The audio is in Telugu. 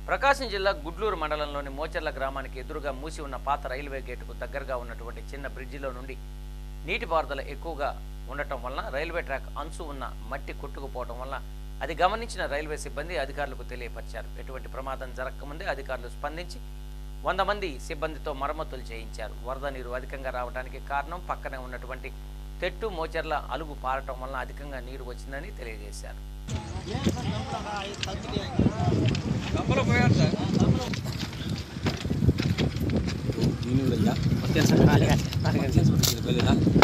ప్రకాశం జిల్లా గుడ్లూరు మండలంలోని మోచర్ల గ్రామానికి ఎదురుగా మూసి ఉన్న పాత రైల్వే గేటుకు దగ్గరగా ఉన్నటువంటి చిన్న బ్రిడ్జిలో నుండి నీటిపారుదల ఎక్కువగా ఉండటం వలన రైల్వే ట్రాక్ అంచు ఉన్న మట్టి కొట్టుకుపోవటం వలన అది గమనించిన రైల్వే సిబ్బంది అధికారులకు తెలియపరిచారు ఎటువంటి ప్రమాదం జరగకముందే అధికారులు స్పందించి వంద మంది సిబ్బందితో మరమ్మతులు చేయించారు వరద నీరు అధికంగా రావడానికి కారణం పక్కనే ఉన్నటువంటి తెట్టు మోచర్ల అలుగు పారటం వలన అధికంగా నీరు వచ్చిందని తెలియజేశారు ನೀನು ಇಲ್ಲ ಮತ್ತೆ